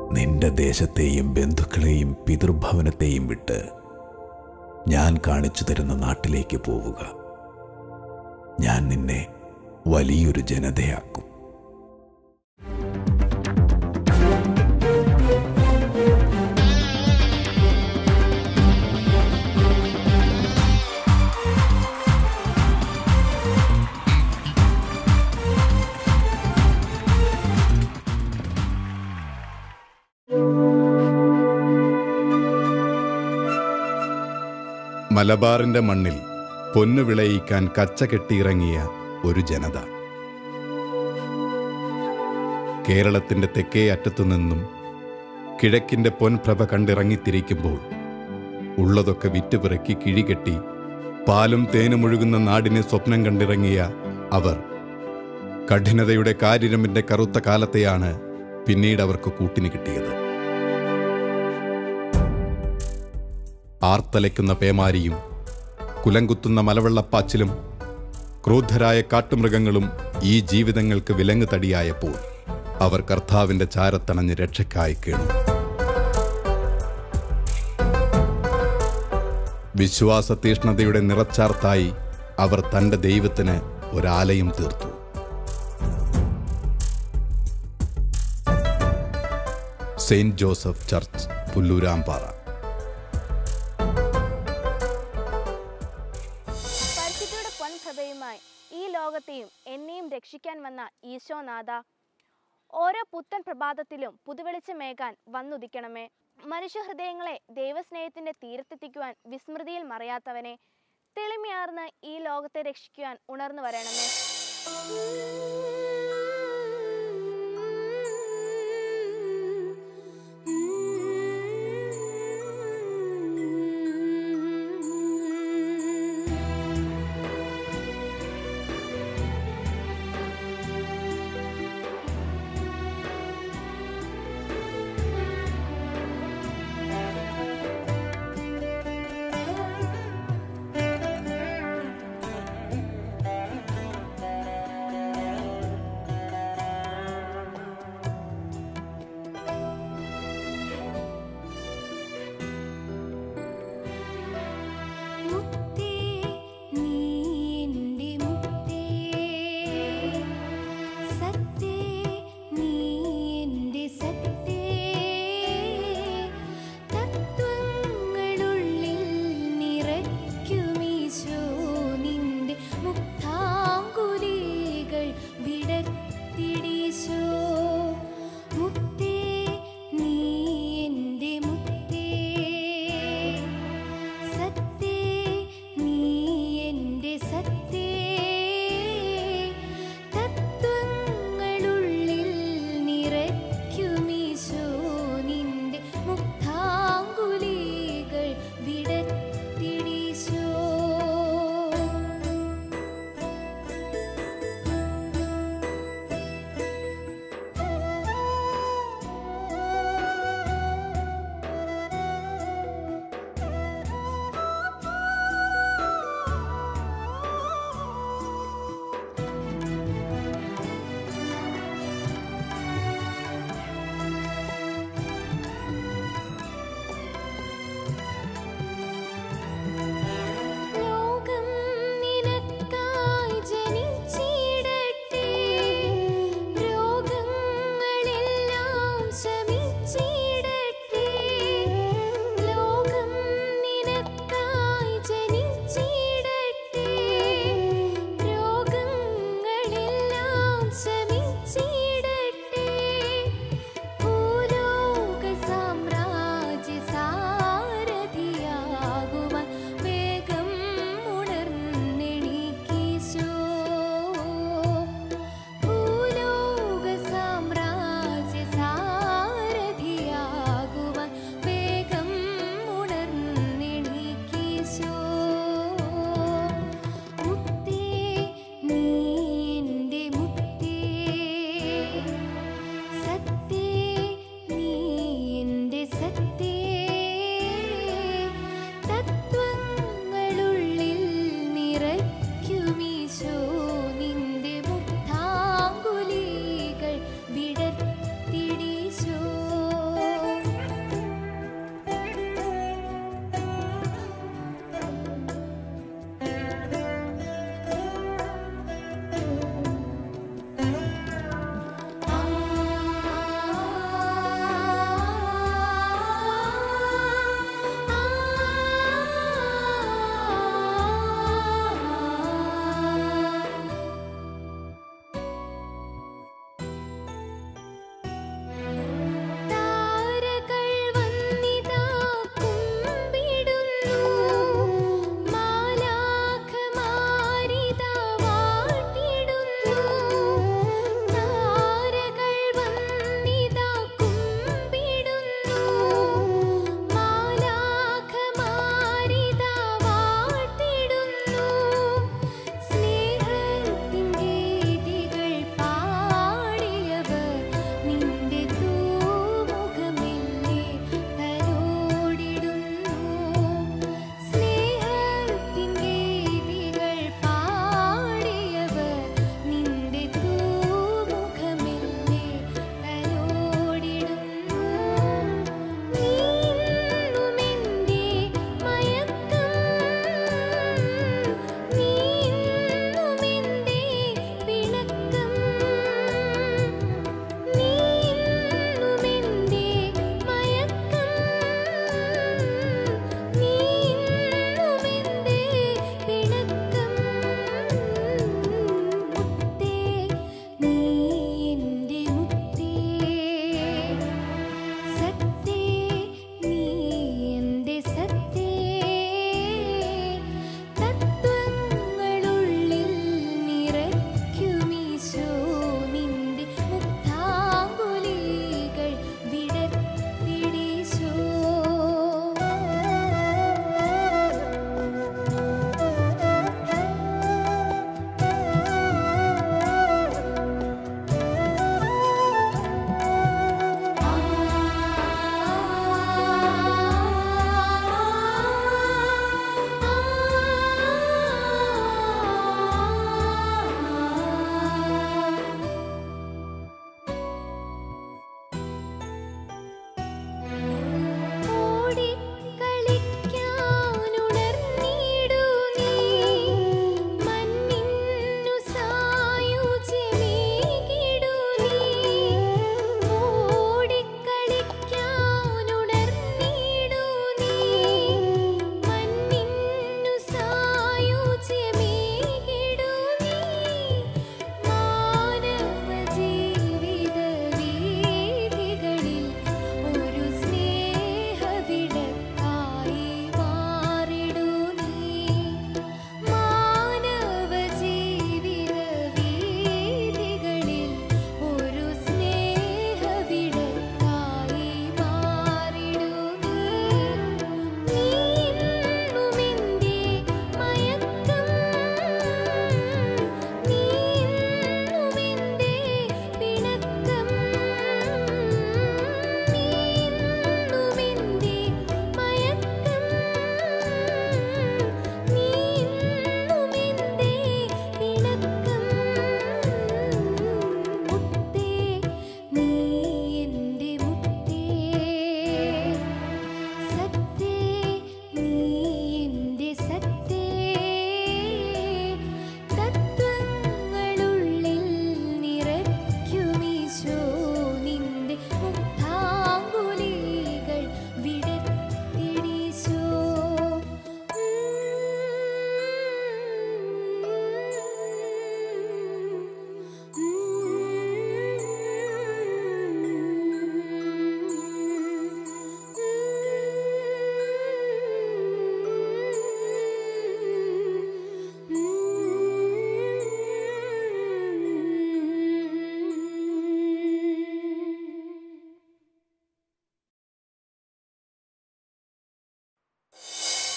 നിന്റെ ദേശത്തെയും ബന്ധുക്കളെയും പിതൃഭവനത്തെയും വിട്ട് ഞാൻ കാണിച്ചു തരുന്ന നാട്ടിലേക്ക് പോവുക ഞാൻ നിന്നെ വലിയൊരു ജനതയാക്കും മലബാറിന്റെ മണ്ണിൽ പൊന്നു വിളയിക്കാൻ കച്ച കെട്ടിയിറങ്ങിയ ഒരു ജനത കേരളത്തിന്റെ തെക്കേ അറ്റത്തുനിന്നും കിഴക്കിന്റെ പൊൻപ്രഭ കണ്ടിറങ്ങിത്തിരിക്കുമ്പോൾ ഉള്ളതൊക്കെ വിറ്റുപിറക്കി കിഴികെട്ടി പാലും തേനും ഒഴുകുന്ന നാടിനെ സ്വപ്നം കണ്ടിറങ്ങിയ അവർ കഠിനതയുടെ കാരിരമ്പിന്റെ കറുത്ത കാലത്തെയാണ് പിന്നീട് അവർക്ക് കൂട്ടിന് കിട്ടിയത് ആർത്തലയ്ക്കുന്ന പേമാരിയും കുലങ്കുത്തുന്ന മലവെള്ളപ്പാച്ചിലും ക്രൂദ്ധരായ കാട്ടുമൃഗങ്ങളും ഈ ജീവിതങ്ങൾക്ക് വിലങ്ങ് തടിയായപ്പോൾ അവർ കർത്താവിന്റെ ചാരത്തണഞ്ഞ് രക്ഷയ്ക്കായി കേണു വിശ്വാസ തീഷ്ണതയുടെ നിറച്ചാർത്തായി അവർ തന്റെ ദൈവത്തിന് ഒരാലയം തീർത്തു സെയിന്റ് ജോസഫ് ചർച്ച് പുല്ലൂരാമ്പാറ പരിശുദ്ധിയുടെ പൊൻപ്രഭയുമായി ഈ ലോകത്തെയും എന്നെയും രക്ഷിക്കാൻ വന്ന ഈശോനാഥ ഓരോ പുത്തൻ പ്രഭാതത്തിലും പുതുവെളിച്ചമേകാൻ വന്നുദിക്കണമേ മനുഷ്യഹൃദയങ്ങളെ ദൈവസ്നേഹത്തിന്റെ തീരത്തെത്തിക്കുവാൻ വിസ്മൃതിയിൽ മറയാത്തവനെ തെളിമയാർന്ന് ഈ ലോകത്തെ രക്ഷിക്കുവാൻ ഉണർന്നു വരണമേ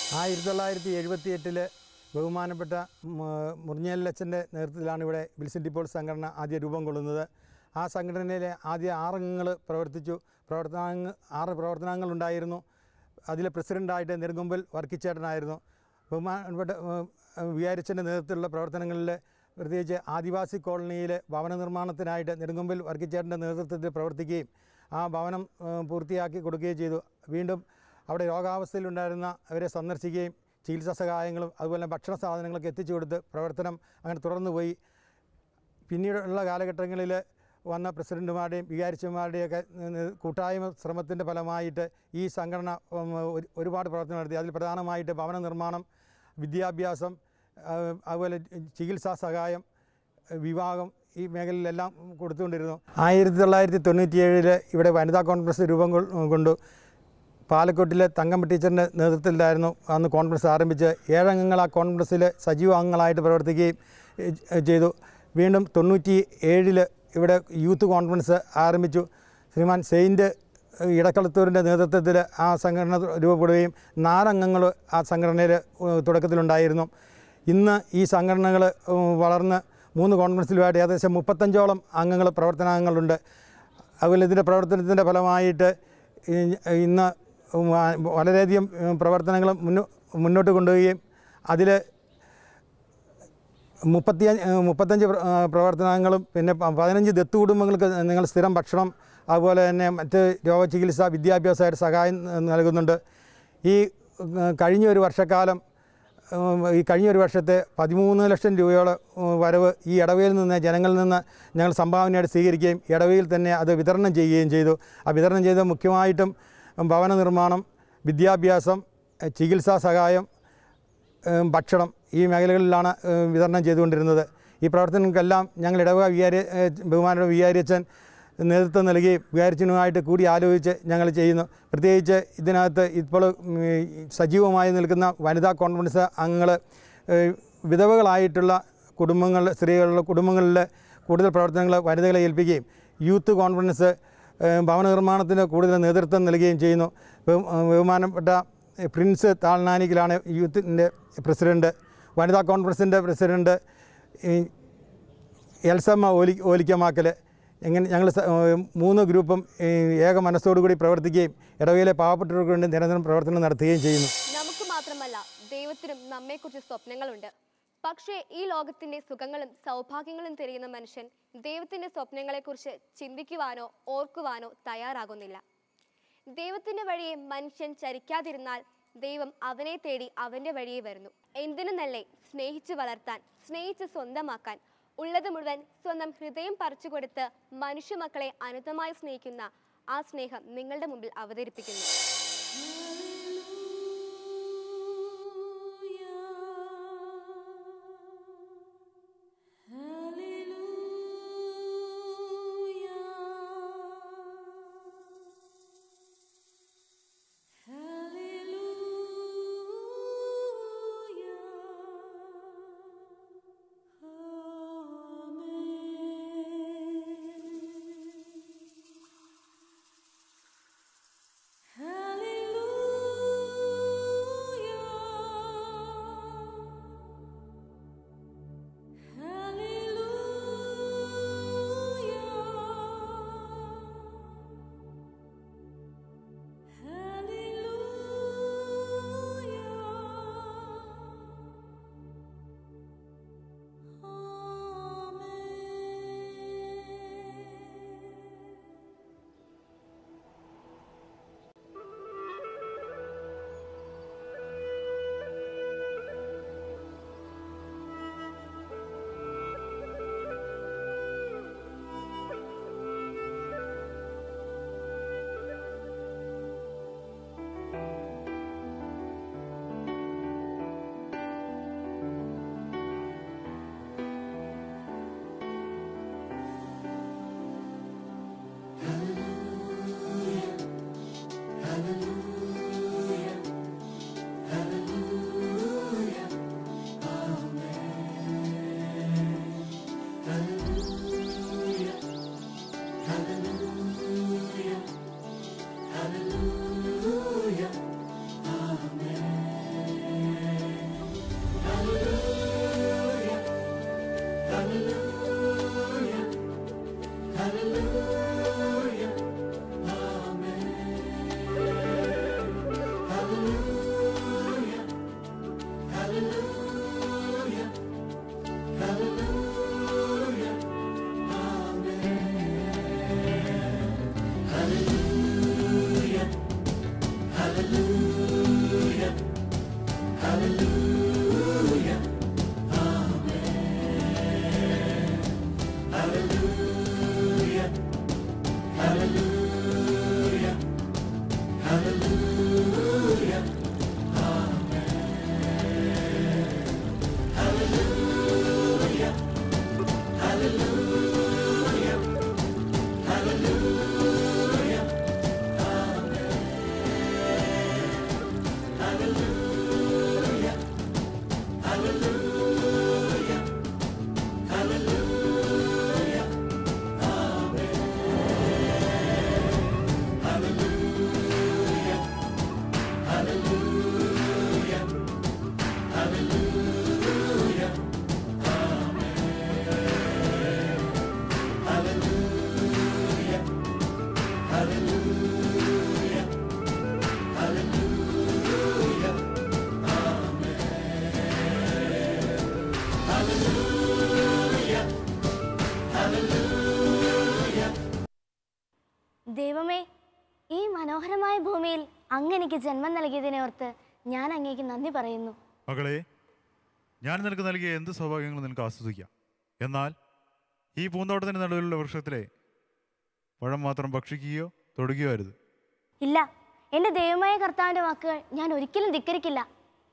ആയിരത്തി തൊള്ളായിരത്തി എഴുപത്തി എട്ടില് ബഹുമാനപ്പെട്ട മ- മുറിഞ്ഞേലച്ചൻ്റെ നേതൃത്വത്തിലാണ് ഇവിടെ വിൽസൺ ഡിപ്പോൾ സംഘടന ആദ്യ രൂപം കൊള്ളുന്നത് ആ സംഘടനയിലെ ആദ്യ ആറംഗങ്ങൾ പ്രവർത്തിച്ചു പ്രവർത്തനാംഗ ആറ് പ്രവർത്തനാംഗങ്ങളുണ്ടായിരുന്നു അതിലെ പ്രസിഡൻ്റായിട്ട് നെടുങ്കൊമ്പിൽ വർക്കിച്ചേട്ടനായിരുന്നു ബഹുമാനപ്പെട്ട വികാരിച്ചൻ്റെ നേതൃത്വത്തിലുള്ള പ്രവർത്തനങ്ങളിൽ പ്രത്യേകിച്ച് ആദിവാസി കോളനിയിലെ ഭവന നിർമ്മാണത്തിനായിട്ട് നെടുങ്കൊമ്പിൽ വർക്കിച്ചേട്ടൻ്റെ നേതൃത്വത്തിൽ പ്രവർത്തിക്കുകയും ആ ഭവനം ഏഹ്, പൂർത്തിയാക്കി കൊടുക്കുകയും ചെയ്തു വീണ്ടും അവിടെ രോഗാവസ്ഥയിലുണ്ടായിരുന്ന അവരെ സന്ദർശിക്കുകയും ചികിത്സാ സഹായങ്ങളും അതുപോലെ ഭക്ഷണ സാധനങ്ങളൊക്കെ എത്തിച്ചു കൊടുത്ത് പ്രവർത്തനം അങ്ങനെ തുടർന്നു പോയി പിന്നീടുള്ള കാലഘട്ടങ്ങളിൽ വന്ന പ്രസിഡന്റുമാരുടെയും വികാരിച്ചമാരുടെയൊക്കെ ഏഹ്, കൂട്ടായ്മ ശ്രമത്തിൻ്റെ ഫലമായിട്ട് ഈ സംഘടന ഉം, ഒരു- ഒരുപാട് പ്രവർത്തനം നടത്തി അതിൽ പ്രധാനമായിട്ട് ഭവന നിർമ്മാണം വിദ്യാഭ്യാസം ആഹ്, അതുപോലെ ചികിത്സാ സഹായം വിവാഹം ഈ മേഖലയിലെല്ലാം കൊടുത്തുകൊണ്ടിരുന്നു ആയിരത്തി തൊള്ളായിരത്തി തൊണ്ണൂറ്റിയേഴിൽ ഇവിടെ വനിതാ കോൺഗ്രസ് രൂപം കൊ- കൊണ്ടു പാലക്കോട്ടിലെ തങ്കമ്മ ടീച്ചറിൻ്റെ നേതൃത്വത്തിലായിരുന്നു അന്ന് കോൺഗ്രസ് ആരംഭിച്ച് ഏഴംഗങ്ങൾ ആ കോൺഗ്രസ്സിൽ സജീവ അംഗങ്ങളായിട്ട് പ്രവർത്തിക്കുകയും ഏഹ്, ചെയ്തു വീണ്ടും തൊണ്ണൂറ്റി ഏഴിൽ ഇവിടെ യൂത്ത് കോൺഫറൻസ് ആരംഭിച്ചു ശ്രീമാൻ സെയിൻറ്റ് ഇടക്കളത്തൂരിൻ്റെ നേതൃത്വത്തിൽ ആ സംഘടന രൂപപ്പെടുകയും നാലംഗങ്ങൾ ആ സംഘടനയിൽ ഏഹ്, തുടക്കത്തിലുണ്ടായിരുന്നു ഇന്ന് ഈ സംഘടനകൾ വളർന്ന് മൂന്ന് കോൺഫറൻസിലുമായിട്ട് ഏകദേശം മുപ്പത്തഞ്ചോളം അംഗങ്ങൾ പ്രവർത്തനാംഗങ്ങളുണ്ട് അതുപോലെ ഇതിൻ്റെ പ്രവർത്തനത്തിൻ്റെ ഫലമായിട്ട് ഈ- ഇന്ന് വ- വളരെയധികം പ്രവർത്തനങ്ങൾ മുന്നോ മുന്നോട്ട് കൊണ്ടുപോവുകയും അതിൽ മുപ്പത്തി മുപ്പത്തഞ്ച് പ്ര- ആ, പ്രവർത്തനങ്ങളും പിന്നെ പ- പതിനഞ്ച് ദത്തു കുടുംബങ്ങൾക്ക് നിങ്ങൾ സ്ഥിരം ഭക്ഷണം അതുപോലെ തന്നെ മറ്റ് രോഗചികിത്സ വിദ്യാഭ്യാസമായിട്ട് സഹായം ന- നൽകുന്നുണ്ട് ഈ ഉം, കഴിഞ്ഞ ഒരു വർഷക്കാലം ഉം, ഈ കഴിഞ്ഞ ഒരു വർഷത്തെ പതിമൂന്ന് ലക്ഷം രൂപയോളം ഉം, വരവ് ഈ ഇടവയിൽ നിന്ന് ജനങ്ങളിൽ നിന്ന് ഞങ്ങൾ സംഭാവനയായിട്ട് സ്വീകരിക്കുകയും ഇടവയിൽ തന്നെ അത് വിതരണം ചെയ്യുകയും ചെയ്തു ആ വിതരണം ചെയ്ത് മുഖ്യമായിട്ടും ഭവന നിർമ്മാണം വിദ്യാഭ്യാസം എഹ്, ചികിത്സാ സഹായം ഏം, ഭക്ഷണം ഈ മേഖലകളിലാണ് ഏം, വിതരണം ചെയ്തുകൊണ്ടിരുന്നത് ഈ പ്രവർത്തനങ്ങൾക്കെല്ലാം ഞങ്ങൾ ഇടവക വികാരി ഏ, ബഹുമാനപ്പെട്ട വികാരിയച്ഛൻ നേതൃത്വം നൽകുകയും വികാരിച്ചനുമായിട്ട് കൂടി ആലോചിച്ച് ഞങ്ങൾ ചെയ്യുന്നു പ്രത്യേകിച്ച് ഇതിനകത്ത് ഇപ്പോൾ ഉം, ഈ സജീവമായി നിൽക്കുന്ന വനിതാ കോൺഫറൻസ് അംഗങ്ങൾ വിധവകളായിട്ടുള്ള കുടുംബങ്ങൾ സ്ത്രീകളുടെ കുടുംബങ്ങളിൽ കൂടുതൽ പ്രവർത്തനങ്ങൾ വനിതകളെ ഏൽപ്പിക്കുകയും യൂത്ത് കോൺഫറൻസ് ഏഹ് ഭവന നിർമ്മാണത്തിന് കൂടുതൽ നേതൃത്വം നൽകുകയും ചെയ്യുന്നു ബഹു- ബഹുമാനപ്പെട്ട പ്രിൻസ് താൾനാനിക്കിലാണ് യൂത്തിൻ്റെ പ്രസിഡൻറ്റ് വനിതാ കോൺഫറൻസിൻ്റെ പ്രസിഡൻറ്റ് ഈ എൽസമ്മ ഓലി ഓലിക്കമാക്കൽ എങ്ങനെ ഞങ്ങൾ സ- ഏഹ് മൂന്ന് ഗ്രൂപ്പും ഈ ഏക മനസ്സോടുകൂടി പ്രവർത്തിക്കുകയും ഇടവയിലെ പാവപ്പെട്ടവർക്ക് വേണ്ടി നിരന്തരം പ്രവർത്തനം നടത്തുകയും ചെയ്യുന്നു നമുക്ക് മാത്രമല്ല ദൈവത്തിനും നമ്മെക്കുറിച്ച് സ്വപ്നങ്ങളുണ്ട് പക്ഷേ ഈ ലോകത്തിന്റെ സുഖങ്ങളും സൗഭാഗ്യങ്ങളും തിരയുന്ന മനുഷ്യൻ ദൈവത്തിന്റെ സ്വപ്നങ്ങളെക്കുറിച്ച് ചിന്തിക്കുവാനോ ഓർക്കുവാനോ തയ്യാറാകുന്നില്ല ദൈവത്തിന്റെ വഴിയെ മനുഷ്യൻ ചരിക്കാതിരുന്നാൽ ദൈവം അവനെ തേടി അവന്റെ വഴിയെ വരുന്നു എന്തിനു നല്ലേ സ്നേഹിച്ചു വളർത്താൻ സ്നേഹിച്ച് സ്വന്തമാക്കാൻ ഉള്ളത് മുഴുവൻ സ്വന്തം ഹൃദയം പറിച്ചുകൊടുത്ത് മനുഷ്യമക്കളെ അനന്തമായി സ്നേഹിക്കുന്ന ആ സ്നേഹം നിങ്ങളുടെ മുമ്പിൽ അവതരിപ്പിക്കുന്നു Hallelujah. ദൈവമേ ഈ മനോഹരമായ ഭൂമിയിൽ അങ്ങ് എനിക്ക് ജന്മം നൽകിയതിനെ ഓർത്ത് ഞാൻ അങ്ങേക്ക് നന്ദി പറയുന്നു മകളെ ഞാൻ നിനക്ക് നൽകിയ എന്ത് സൗഭാഗ്യങ്ങളും നിനക്ക് ആസ്വദിക്കാം എന്നാൽ ഈ പൂന്തോട്ടത്തിന് നടുവിലുള്ള വൃക്ഷത്തിലെ പഴം മാത്രം ഭക്ഷിക്കുകയോ തൊടുകയോ അരുത് ഇല്ല എൻ്റെ ദൈവമായ കർത്താവിൻ്റെ വാക്കുകൾ ഞാൻ ഒരിക്കലും ധിക്കരിക്കില്ല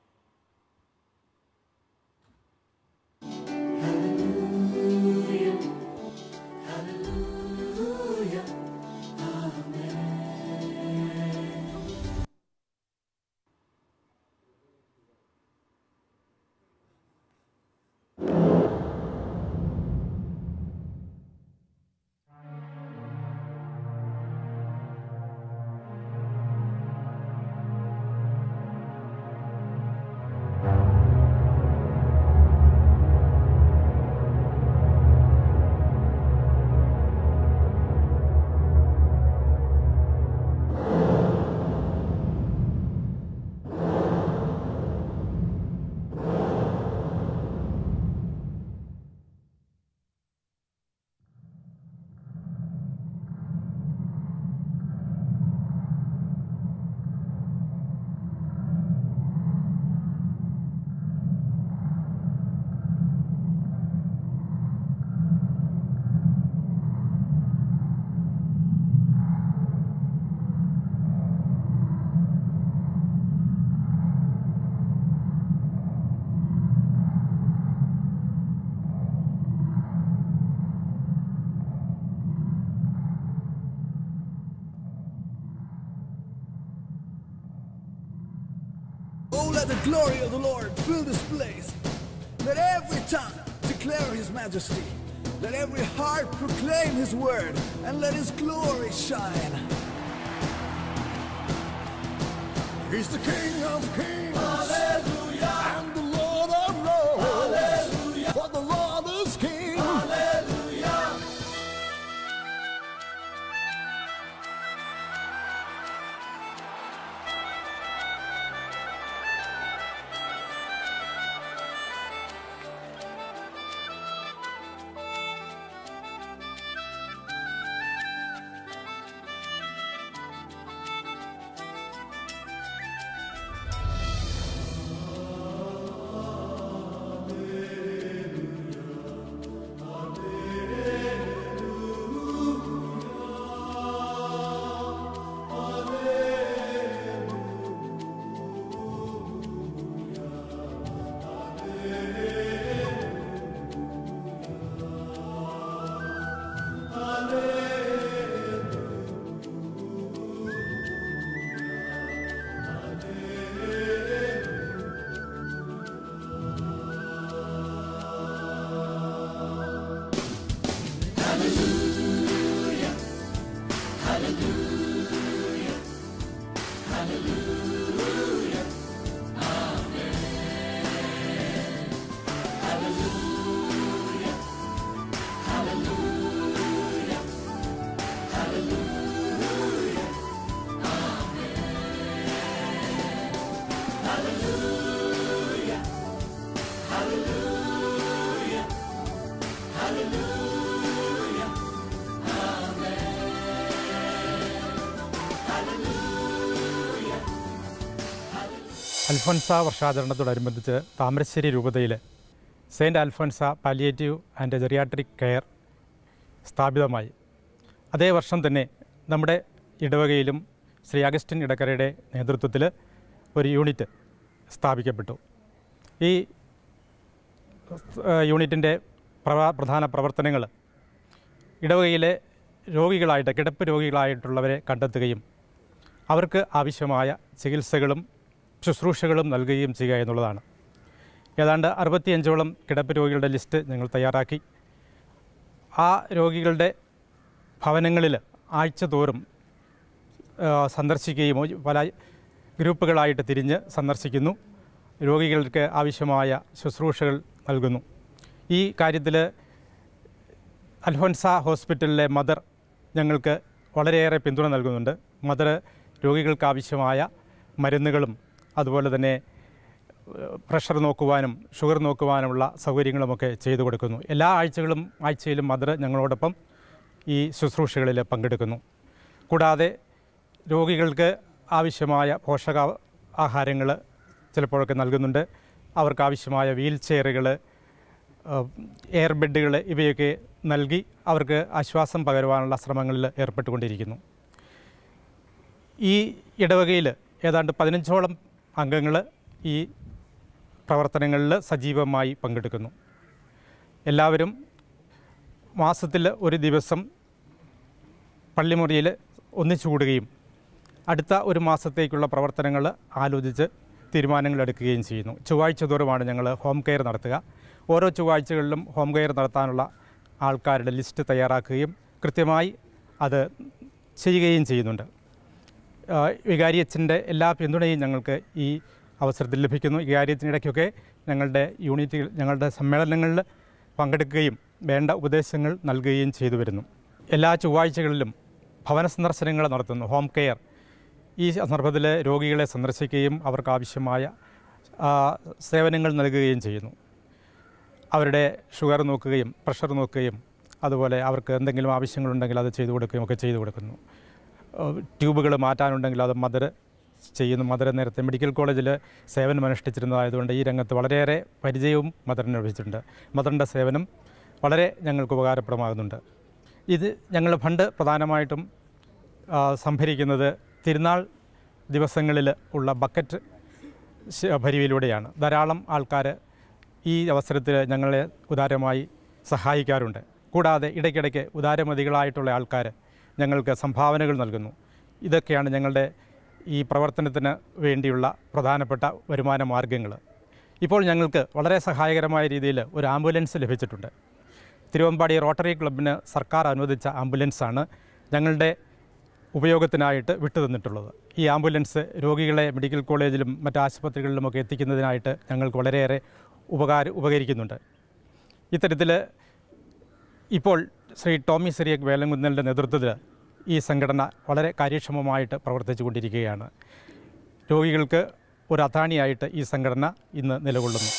Oh, let the glory of the Lord fill this place. Let every tongue declare his majesty. Let every heart proclaim his word, and let his glory shine. He's the King of kings. Hallelujah. And the Lord of lords. Hallelujah. For the Lord is King. Hallelujah. Alphonsa വർഷാചരണത്തോടനുബന്ധിച്ച് താമരശ്ശേരി രൂപതയിൽ Saint Alphonsa palliative and geriatric care സ്ഥാപിതമായി അതേ വർഷം തന്നെ നമ്മുടെ ഇടവകയിലും Shri Augustine ഇടക്കരയുടെ നേതൃത്വത്തിൽ ഒരു unit സ്ഥാപിക്കപ്പെട്ടു ഈ യൂണിറ്റിൻ്റെ പ്രവ പ്രധാന പ്രവർത്തനങ്ങൾ ഇടവകയിലെ രോഗികളായിട്ട് കിടപ്പ് രോഗികളായിട്ടുള്ളവരെ കണ്ടെത്തുകയും അവർക്ക് ആവശ്യമായ ചികിത്സകളും ശുശ്രൂഷകളും നൽകുകയും ചെയ്യുക എന്നുള്ളതാണ് ഏതാണ്ട് അറുപത്തിയഞ്ചോളം കിടപ്പ് രോഗികളുടെ ലിസ്റ്റ് ഞങ്ങൾ തയ്യാറാക്കി ആ രോഗികളുടെ ഭവനങ്ങളിൽ ആഴ്ച തോറും ആ, സന്ദർശിക്കുകയും പല ഗ്രൂപ്പുകളായിട്ട് തിരിഞ്ഞ് സന്ദർശിക്കുന്നു രോഗികൾക്ക് ആവശ്യമായ ശുശ്രൂഷകൾ നൽകുന്നു ഈ കാര്യത്തിൽ അൽഫോൻസ ഹോസ്പിറ്റലിലെ മദർ ഞങ്ങൾക്ക് വളരെയേറെ പിന്തുണ നൽകുന്നുണ്ട് മദർ രോഗികൾക്ക് ആവശ്യമായ മരുന്നുകളും അതുപോലെ തന്നെ ഏഹ്, പ്രഷർ നോക്കുവാനും ഷുഗർ നോക്കുവാനുമുള്ള സൗകര്യങ്ങളുമൊക്കെ ചെയ്തു കൊടുക്കുന്നു എല്ലാ ആഴ്ചകളും ആഴ്ചയിലും മദർ ഞങ്ങളോടൊപ്പം ഈ ശുശ്രൂഷകളിൽ പങ്കെടുക്കുന്നു കൂടാതെ രോഗികൾക്ക് ആവശ്യമായ പോഷക ആഹാരങ്ങൾ ചിലപ്പോഴൊക്കെ നൽകുന്നുണ്ട് അവർക്ക് ആവശ്യമായ വീൽ ചെയറുകൾ എയർ ബെഡുകൾ ഇവയൊക്കെ നൽകി അവർക്ക് ആശ്വാസം പകരുവാനുള്ള ശ്രമങ്ങളിൽ ഏർപ്പെട്ടുകൊണ്ടിരിക്കുന്നു ഈ ഇടവകയിൽ ഏതാണ്ട് പതിനഞ്ചോളം അംഗങ്ങൾ ഈ പ്രവർത്തനങ്ങളിൽ സജീവമായി പങ്കെടുക്കുന്നു എല്ലാവരും മാസത്തിൽ ഒരു ദിവസം പള്ളിമുറിയിൽ ഒന്നിച്ചു കൂടുകയും അടുത്ത ഒരു മാസത്തേക്കുള്ള പ്രവർത്തനങ്ങൾ ആലോചിച്ച് തീരുമാനങ്ങൾ എടുക്കുകയും ചെയ്യുന്നു ചൊവ്വാഴ്ച തോറുമാണ് ഞങ്ങൾ ഹോം കെയർ നടത്തുക ഓരോ ചൊവ്വാഴ്ചകളിലും ഹോം കെയർ നടത്താനുള്ള ആൾക്കാരുടെ ലിസ്റ്റ് തയ്യാറാക്കുകയും കൃത്യമായി അത് ചെയ്യുകയും ചെയ്യുന്നുണ്ട് ആ, വികാരിയച്ഛൻ്റെ എല്ലാ പിന്തുണയും ഞങ്ങൾക്ക് ഈ അവസരത്തിൽ ലഭിക്കുന്നു വികാരിയത്തിനിടയ്ക്കൊക്കെ ഞങ്ങളുടെ യൂണിറ്റ് ഞങ്ങളുടെ സമ്മേളനങ്ങളിൽ പങ്കെടുക്കുകയും വേണ്ട ഉപദേശങ്ങൾ നൽകുകയും ചെയ്തു വരുന്നു എല്ലാ ചൊവ്വാഴ്ചകളിലും ഭവന സന്ദർശനങ്ങൾ നടത്തുന്നു ഹോം കെയർ ഈ സന്ദർഭത്തിൽ രോഗികളെ സന്ദർശിക്കുകയും അവർക്ക് ആവശ്യമായ ആ, സേവനങ്ങൾ നൽകുകയും ചെയ്യുന്നു അവരുടെ ഷുഗർ നോക്കുകയും പ്രഷർ നോക്കുകയും അതുപോലെ അവർക്ക് എന്തെങ്കിലും ആവശ്യങ്ങളുണ്ടെങ്കിൽ അത് ചെയ്തു കൊടുക്കുകയും ഒക്കെ ചെയ്തു കൊടുക്കുന്നു ട്യൂബുകൾ മാറ്റാനുണ്ടെങ്കിൽ അത് മദർ ചെയ്യുന്നു മദർ നേരത്തെ മെഡിക്കൽ കോളേജിൽ സേവനം അനുഷ്ഠിച്ചിരുന്നതായതുകൊണ്ട് ഈ രംഗത്ത് വളരെയേറെ പരിചയവും മദറിന് ലഭിച്ചിട്ടുണ്ട് മദറിൻ്റെ സേവനം വളരെ ഞങ്ങൾക്ക് ഉപകാരപ്രദമാകുന്നുണ്ട് ഇത് ഞങ്ങൾ ഫണ്ട് പ്രധാനമായിട്ടും ആ, സംഭരിക്കുന്നത് തിരുനാൾ ദിവസങ്ങളിൽ ഉള്ള ബക്കറ്റ് ശ- ഭരിവിലൂടെയാണ് ധാരാളം ആൾക്കാർ ഈ അവസരത്തിൽ ഞങ്ങളെ ഉദാരമായി സഹായിക്കാറുണ്ട് കൂടാതെ ഇടയ്ക്കിടയ്ക്ക് ഉദാരമതികളായിട്ടുള്ള ആൾക്കാർ ഞങ്ങൾക്ക് സംഭാവനകൾ നൽകുന്നു ഇതൊക്കെയാണ് ഞങ്ങളുടെ ഈ പ്രവർത്തനത്തിന് വേണ്ടിയുള്ള പ്രധാനപ്പെട്ട വരുമാന മാർഗങ്ങൾ ഇപ്പോൾ ഞങ്ങൾക്ക് വളരെ സഹായകരമായ രീതിയിൽ ഒരു ആംബുലൻസ് ലഭിച്ചിട്ടുണ്ട് തിരുവമ്പാടി റോട്ടറി ക്ലബിന് സർക്കാർ അനുവദിച്ച ആംബുലൻസാണ് ഞങ്ങളുടെ ഉപയോഗത്തിനായിട്ട് വിട്ടു തന്നിട്ടുള്ളത് ഈ ആംബുലൻസ് രോഗികളെ മെഡിക്കൽ കോളേജിലും മറ്റ് ആശുപത്രികളിലുമൊക്കെ എത്തിക്കുന്നതിനായിട്ട് ഞങ്ങൾക്ക് വളരെയേറെ ഉപകാര ഉപകരിക്കുന്നുണ്ട് ഇത്തരത്തിൽ ഇപ്പോൾ ശ്രീ ടോമി സിറിയക് വേലങ്കുന്നലിൻ്റെ നേതൃത്വത്തിൽ ഈ സംഘടന വളരെ കാര്യക്ഷമമായിട്ട് പ്രവർത്തിച്ചു കൊണ്ടിരിക്കുകയാണ് രോഗികൾക്ക് ഒരു അത്താണിയായിട്ട് ഈ സംഘടന ഇന്ന് നിലകൊള്ളുന്നു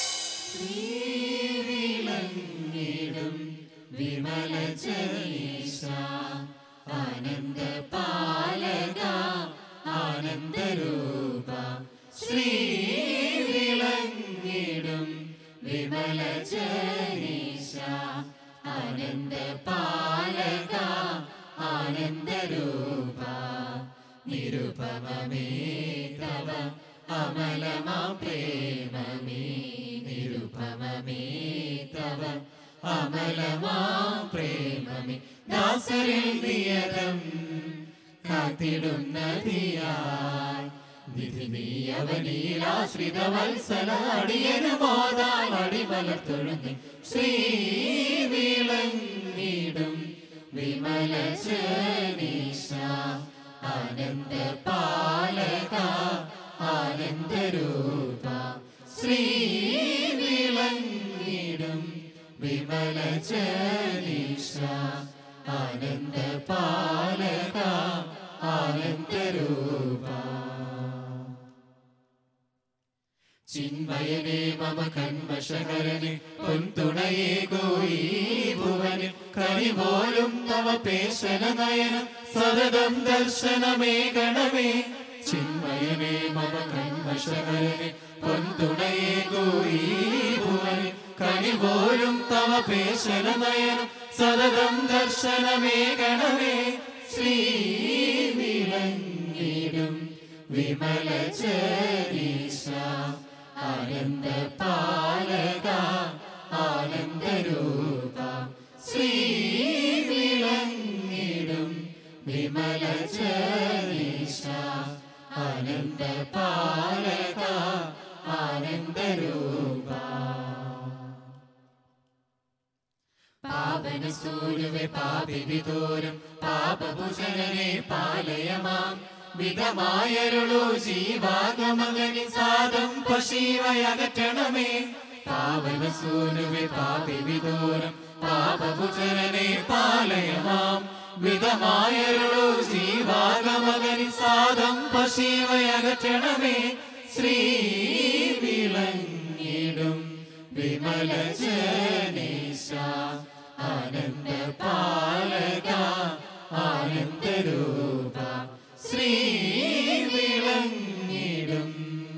ചിന്മയനേ മമ കന്മഷകരനെ പൊൻതുണയേ ഗോയി ഭുവനിൽ കരിപോലും തവ പേശന നയനം സതതം ദർശനമേ ഗണമേ ചിന്മയ നായകനെ മമ കന്മഷകരനെ പൊന്തുണയെ കോയി ഭുവനെ കനിപോലും തവ പേശല നയനം സതതം ദർശനമേ ഗണമേ ശ്രീ വിളങ്ങിടും വിമല ചരീശ ആനന്ദ പാലക ആനന്ദരൂപ ശ്രീ വിളങ്ങിടും വിമല ചരീശ ആനന്ദ പാലക ആനന്ദരൂപ പാവന സൂര്യവെ പാപി വിദൂരം പാപഭുജനനെ പാലയമാം വിധമായരുളു ജീവാഗമകനി സാദം പശീവയകറ്റണമേ പാവന സൂര്യവെ പാപി വിദൂരം പാപഭുജനനെ പാലയമാം വിധമായരുളു ജീവാഗമകനി സാദം പശീവയകറ്റണമേ ശ്രീ വിളങ്ങിടും വിമല ജനേശ ആനന്ദ പാലക ആനന്ദരൂപ ശ്രീ വിളങ്ങിടും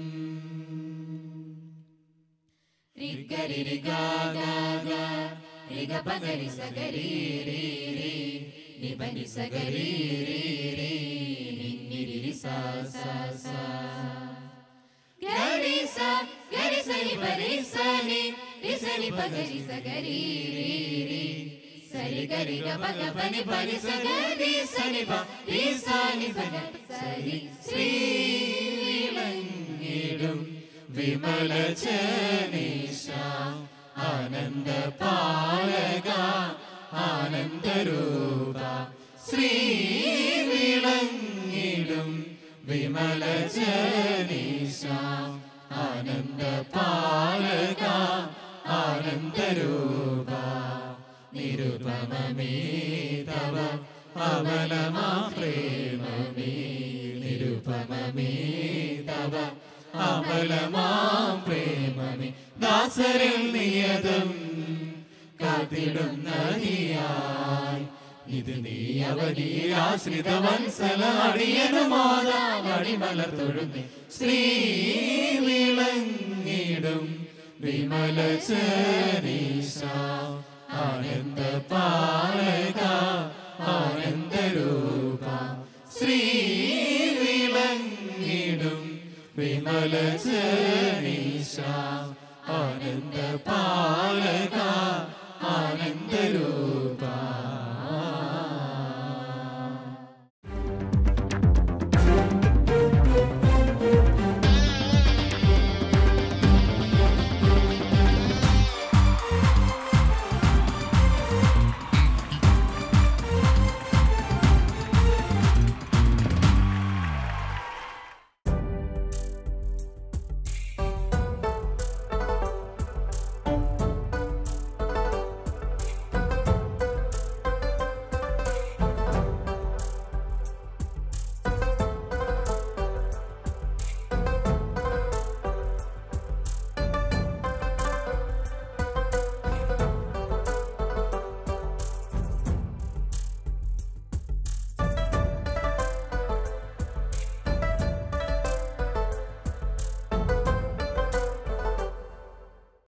രിഗരി രിഗാഗാഗ രിഗ പഗരി സഗരി രി രി നിബനി സഗരി രി രി നിന്നിരി രി സ സ സ గరి స గరి సని పరి సని రి సని పగరి సగరి రి రి సరి గరి గ పగ పని పని సగరి సని ప రి సని పగ సరి శ్రీ വിളങ്ങിടും വിമല ജനേശ ആനന്ദ പാലക ആനന്ദരൂപ ശ്രീ വിളങ്ങിടും വിമല ജനേശ ആനന്ദ പാലക ആനന്ദരൂപ നിരുപമമേ തവ അവലമാ പ്രേമമേ നിരുപമമേ തവ അമലമാം പ്രേമമേ ദാസരിൽ നിയതം കാത്തിടും നദിയായി ഇത് നീ അവനിയിൽ ആശ്രിത വത്സല അടിയനുമാതാം അടിമലർ തൊഴുന്നേ ശ്രീ വിളങ്ങിടും വിമല ചരീശ ആനന്ദ പാലക ആനന്ദരൂപ ശ്രീ വിളങ്ങിടും വിമല ചരീശ